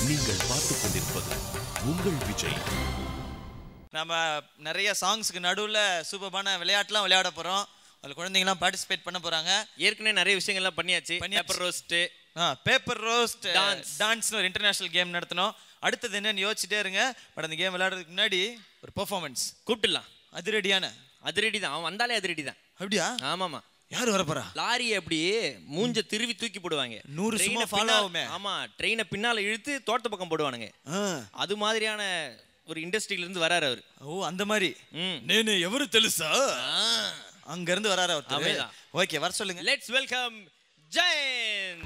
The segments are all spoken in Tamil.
நீங்கள் பார்த்துக் கொண்டிருப்பது உங்கள் விஜய் நம்ம நிறைய சாங்ஸ்க்கு நடுவில் சூப்பரான விளையாட்டுலாம் விளையாட போகிறோம் அதில் குழந்தைங்களாம் பார்ட்டிசிபேட் பண்ண போகிறாங்க ஏற்கனவே நிறைய விஷயங்கள்லாம் பண்ணியாச்சு பண்ணியாச்சு. பேப்பர் ரோஸ்ட் ஆ பேப்பர் ரோஸ்ட் Dance. டான்ஸ்னு ஒரு இன்டர்நேஷனல் கேம் நடத்தினோம் அடுத்தது என்னன்னு யோசிச்சுட்டே இருங்க பட் அந்த கேம் விளையாடுறதுக்கு முன்னாடி ஒரு பெர்ஃபார்மன்ஸ் கூப்பிட்டுலாம் அதிரடியான அதிரடி தான் அவன் வந்தாலே அதிரடி தான் அப்படியா ஆமாமா யார் வரப்போறா லாரி அப்படி மூஞ்ச திருவி தூக்கி போடுவாங்க நூறு Train சும்மா அ follow பின்னா- ஆகுமே. ஆமா ட்ரெயினை பின்னால இழுத்து தோட்ட பக்கம் போடுவானுங்க ஆ. அது மாதிரியான ஒரு இண்டஸ்ட்ரியில இருந்து வராரு அவரு ஓ அந்த மாதிரி ம். நேனு எவரு తెలుసా அங்க இருந்து வராரு அவர் அவர்தான். ஓகே வர சொல்லுங்க let's welcome Jayan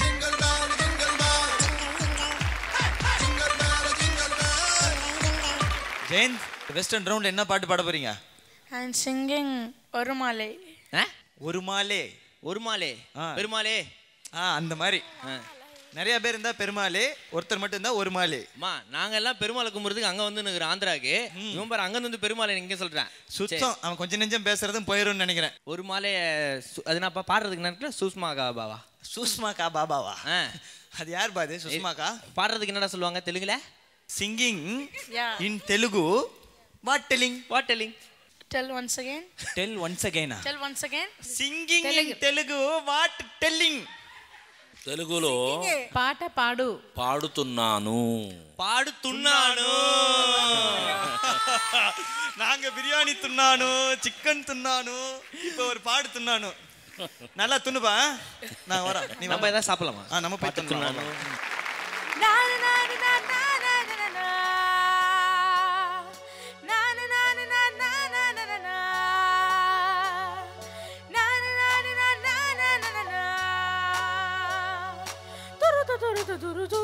Jayanth western round என்ன பாட்டு பாட போறீங்க I'm singing ஒரு மாலை ஒரு மாலே ஒரு மாலே ஆ. பெருமாளே ஆ அந்த மாதிரி ஆ. நிறைய பேர் இருந்தா பெருமாளே ஒருத்தர் மட்டும் இருந்தா ஒரு மாலே அம்மா நாங்க எல்லாம் பெருமாளை கும்பிடுறதுக்கு அங்க வந்து நிக்கிற ஆந்திராக்கு இவன் பாரு அங்க வந்து பெருமாளை இங்க சொல்றேன் சுத்தம் அவன் கொஞ்ச நெஞ்சம் பேசுறதும் போயிரும்னு நினைக்கிறேன் ஒரு மாலை சு- அது நான் பா- பாடுறதுக்கு நினைக்கிறேன் சுஷ்மா பாவா சுஷ்மாக்கா பாபாவா ஆ. அது யார் பாது சுஷ்மாக்கா பாடுறதுக்கு என்னடா சொல்லுவாங்க தெலுங்குல singing Yeah. In Telugu what telling what telling Tell once again. Tell once அகைனா Tell once again. Singing in Telugu what telling తెలుగులో పాట పాడు పాడుతున్నాను பாடுத்துண்ணானு நாங்க பிரியாணி துண்ணானு சிக்கன் துண்ணானு இப்போ ஒரு பாடு துண்ணானு நல்லா துண்ணுப்பா நான் வரேன் நீ நம்ம வா. எதாவது சாப்பிடலாமா ஆ நம்ம போய் துண்ணானு Na na na na na na na na na na. Na na na na na na na na na na. Na na na na na na na na na na. Turu tu turu tu turu tu.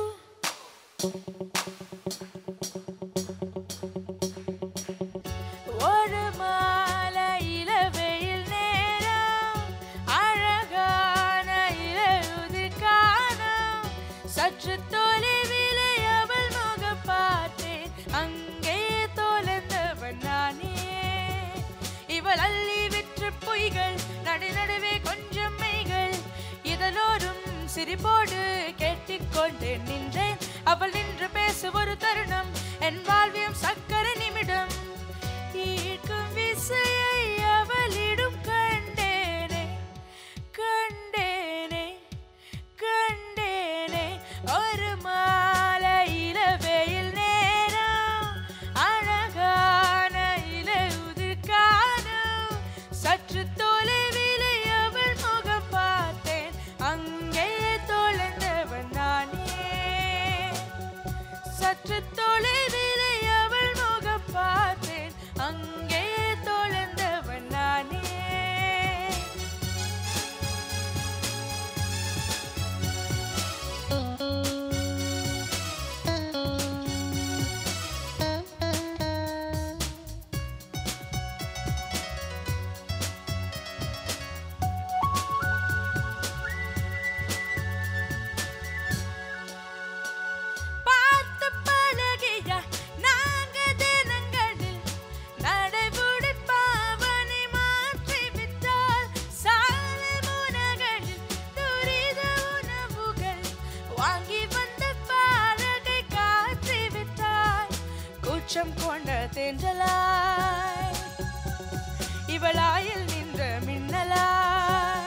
ஒரு மாலையில வெயில் நேரம் அழகான இலையுதிர் காணோம் சற்று தொலைவிலே அவள் முகம் பார்த்தேன் அங்கே தொலைந்தவன் நானே இவள் அள்ளி விற்று பொய்கள் நடு நடுவே கொஞ்சம் மெய்கள் இதழோடும் சிரிப்போடு கேட்டுக்கொண்டு நின்றேன் அவள் நின்று பேச ஒரு தருணம் என் வாழ்வியம் சக்கர நிமிடம் ஈர்க்கும் விசையை அவளிடும் கண்டேனே கண்டேனே கண்டேனே ஒரு மாலையில வெயில் நேரம் அழகான இலையுதிர் காணோம் சற்று தொலைவிலே அவள் முகம் பார்த்தேன் அங்கே தொலைந்தவன் நானே சற்று தொலைவிலே அவள் முகம் பார்த்தேன் அங்கே தொலைந்தவன் நானே பார்த்து பழகிய நாங்க தினங்களில் நடைமுறை பாவனை மாற்றி விட்டால் சாலை முனகளில் துரித உணவுகள் வாங்கி வந்த பாலகை காற்றி விட்டால் கூச்சம் கொண்ட தென்றலாய் இவளாயில் நின்ற மின்னலாய்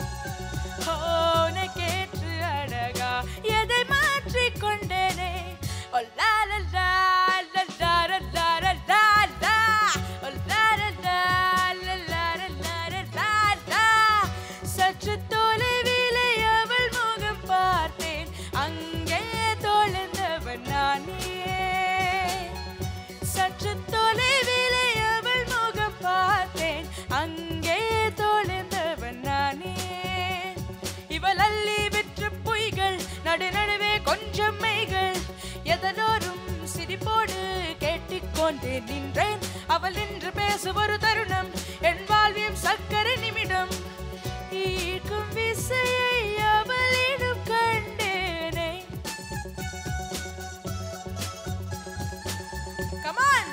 உனக்கேற்று அழகா எதை மாற்றிக் கொண்டேனே ஓ லா லா லா லா லா லா லா லா லா லா. ஓ லா லா லா லா லா லா லா லா லா லா. சற்று தொலைவிலே அவள் முகம் பார்த்தேன் அங்கே தொலைந்தவன் நானே சற்று தொலைவிலே அவள் முகம் பார்த்தேன் அங்கே தொலைந்தவன் நானே இவள் அள்ளி விற்று பொய்கள் நடு நடுவே கொஞ்சம் மெய்கள் எதனோரும் சிரிப்போடு கேட்டுக்கொண்டு நின்றேன் அவள் நின்று பேச ஒரு தருணம் என் வாழ்வியம் சக்கரை நிமிடம் ஈர்க்கும் விசையை அவளிடம் கண்டேனே Come on!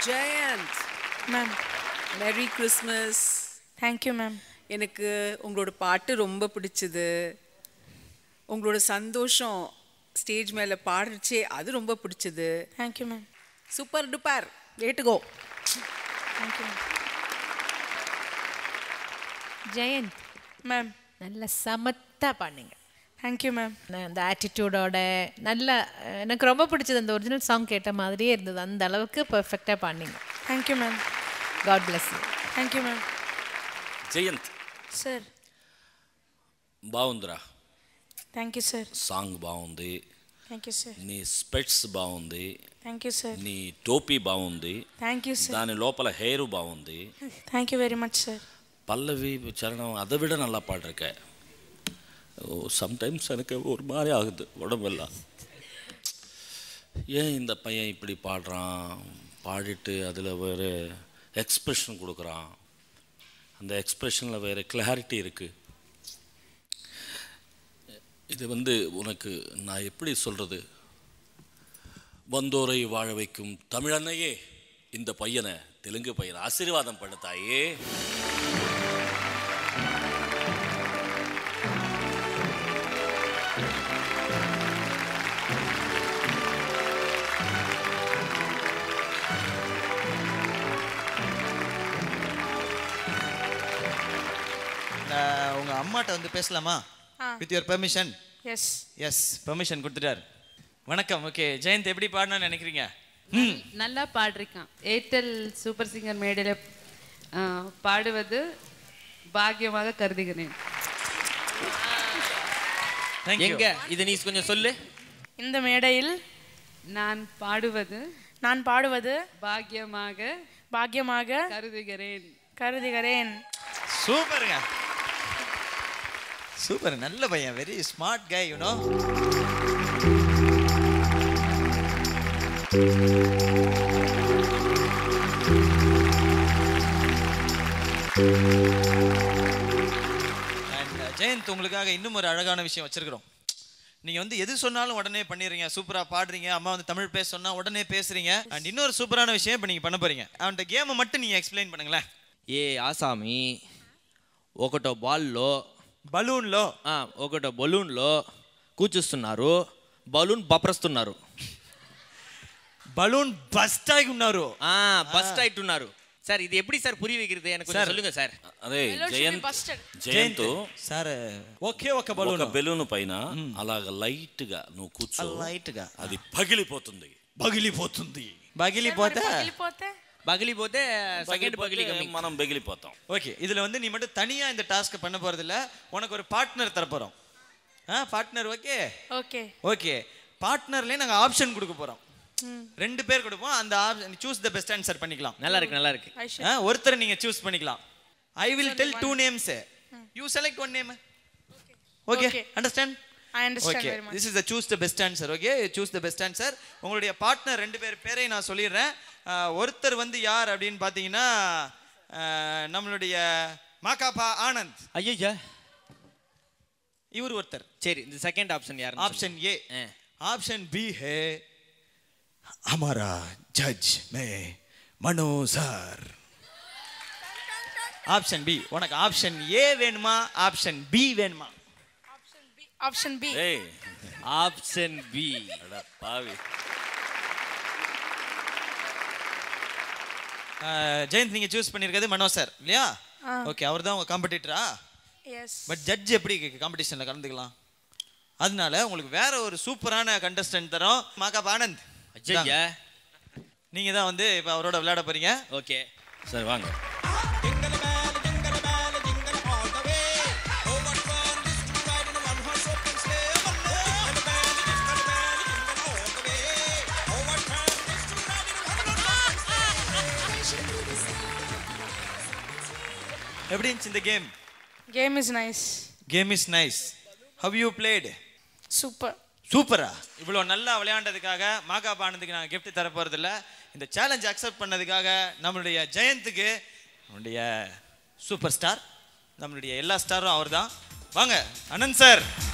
Jayanth ma'am merry Christmas thank you ma'am எனக்கு உங்களோட பாட்டு ரொம்ப பிடிச்சது உங்களோட சந்தோஷம் ஸ்டேஜ் மேலே பாடுறச்சே அது ரொம்ப பிடிச்சது தேங்க்யூ மேம் சூப்பர் டூப்பர் வேட்டுகோ தேங்க்யூ மேம் ஜெயந்த் மேம் நல்ல சமத்தா பண்ணீங்க தேங்க்யூ மேம் நான் அந்த ஆட்டிடியூடோட நல்ல எனக்கு ரொம்ப பிடிச்சது அந்த ஒரிஜினல் சாங் கேட்ட மாதிரியே இருந்தது அந்த அளவுக்கு பர்ஃபெக்டாக பண்ணீங்க thank you ma'am god bless you thank you ma'am Jayanth sir బాగుందిరా థ్యాంక్ యూ సార్ సాంగ్ బాగుంది థ్యాంక్ యూ సార్ నీ స్పెట్స్ బాగుంది థ్యాంక్ యూ సార్ నీ టోపీ బాగుంది థ్యాంక్ యూ సార్ దాని లోపల హెయిర్ బాగుంది thank you very much sir பல்லவி சரணம் அதை விட நல்லா பாடிருக்க ஓ சம்டைம்ஸ் எனக்கு ஒரு மாதிரி ஆகுது உடம்பெல்லாம் ஏன் இந்த பையன் இப்படி பாடுறான் பாடிட்டு அதில் வேறு எக்ஸ்ப்ரெஷன் கொடுக்குறான் அந்த எக்ஸ்ப்ரெஷனில் வேறு கிளாரிட்டி இருக்குது இது வந்து உனக்கு நான் எப்படி சொல்கிறது வந்தோரை வாழ வைக்கும் தமிழன்னையே இந்த பையனை தெலுங்கு பையனை ஆசீர்வாதம் பண்ண தாயே நான் உங்க அம்மாட்ட வந்து பேசலாமா ஆ. With your permission yes yes permission கொடுத்துட்டார் வணக்கம் ஓகே ஜெயந்த் எப்படி பாடணும்னு நினைக்கிறீங்க ம் நல்லா பாடிருக்கான் ஏர்டெல் சூப்பர் சிங்கர் மேடையில் பாடுவது பாக்கியமாக கருதுகிறேன் தேங்க்யூ எங்க இது நீ கொஞ்சம் சொல்லு இந்த மேடையில் நான் பாடுவது நான் பாடுவது பாக்கியமாக பாக்கியமாக கருதுகிறேன் கருதுகிறேன் சூப்பருங்க சூப்பர் நல்ல பையன் very smart guy you know Jayanth உங்களுக்காக இன்னும் ஒரு அழகான விஷயம் வச்சிருக்கிறோம் நீங்க வந்து எது சொன்னாலும் உடனே பண்ணிடுறீங்க சூப்பரா பாடுறீங்க அம்மா வந்து தமிழ் பேச சொன்னா உடனே பேசுறீங்க அண்ட் இன்னொரு சூப்பரான விஷயம் இப்போ நீங்க பண்ண போறீங்க அந்த கேமை மட்டும் நீங்க எக்ஸ்பிளைன் பண்ணுங்களேன் ఏ ఆసామి ఒకటో బాల్లో బలూన్లో ఆ, ఒకటో బలూన్లో కూర్చుస్తున్నారు బలూన్ బప్రస్తున్నారు బలూన్ బస్ట్ ఆగి ఉన్నారు ఆ బస్ట్ అయిట్టున్నారు సార్ ఇది ఎప్పుడు సార్ పురి வைக்கிறது எனக்கு கொஞ்சம் சொல்லுங்க సార్ అదే Balloon should be Jayanth busted. Jayanth sir ఒకే ఒక ఒక బలూన్ బెలూన్ పైన అలాగ లైట్ గా నువ్వు కూర్చో లైట్ గా అది పగిలిపోతుంది పగిలిపోతుంది పగిలిపోతే వెళ్ళిపోతే பகிலிపోతే செகண்ட் பகிலி கம்மி మనం బెగిలిపోతాం ஓகே இதுல வந்து நீ மட்டும் தனியா இந்த டாஸ்க் பண்ண போறது இல்ல உனக்கு ஒரு பார்ட்னர் தர போறோம் ஆ பார்ட்னர் ஓகே ஓகே ஓகே பார்ட்னர்லயே நாங்க ஆப்ஷன் கொடுக்க போறோம் ரெண்டு பேர் கொடுப்போம் அந்த option choose the best answer பண்ணிக்கலாம் நல்லா இருக்கு நல்லா இருக்கு ஐ ஆ, ஒருத்தரை நீங்க சூஸ் பண்ணிக்கலாம் I will tell two names you select one name okay Okay. Understand I understand okay very much this is the choose the best answer okay choose the best answer உங்களுடைய பார்ட்னர் ரெண்டு பேர் பேரை நான் சொல்லிடுறேன் அஹ், ஒருத்தர் வந்து யார் அப்படின்னு பார்த்தீங்கன்னா அஹ், நம்மளுடைய மாகாபா ஆனந்த் ஐயா இவர் ஒருத்தர் சரி இந்த செகண்ட் ஆப்ஷன் யாரு ऑप्शन ए ஆ. ऑप्शन बी है हमारा जज में மனோ சார் ஆப்ஷன் பி உனக்கு ஆப்ஷன் ஏ வேணுமா ஆப்ஷன் பி வேணுமா ஆப்ஷன் பி ஏய் ஆப்ஷன் பி அட பாவி அஹ், ஜெயந்த் நீங்க சூஸ் பண்ணிருக்கிறது மனோ சார் இல்லையா ஆ. ஓகே அவர் தான் உங்க காம்படிட்டரா எஸ் பட் ஜட்ஜ் எப்படி காம்படிஷன்ல கலந்துக்கலாம் அதனால உங்களுக்கு வேற ஒரு சூப்பரான கண்டஸ்டன்ட் தரோம் மாகாப் ஆனந்த் ஐயா நீங்க தான் வந்து இப்போ அவரோட விளையாட போறீங்க ஓகே சரி வாங்க எப்படி இருந்துச்சு இந்த game game is nice game is nice how you played super சூப்பரா இவ்வளோ நல்லா விளையாண்டதுக்காக மாகா பானதுக்கு நாங்கள் gift தர போகிறதில்ல இந்த சேலஞ்ச் அக்செப்ட் பண்ணதுக்காக நம்மளுடைய ஜெயந்துக்கு நம்மளுடைய சூப்பர் ஸ்டார் நம்மளுடைய எல்லா ஸ்டாரும் அவர் தான் வாங்க அனந்த் சார்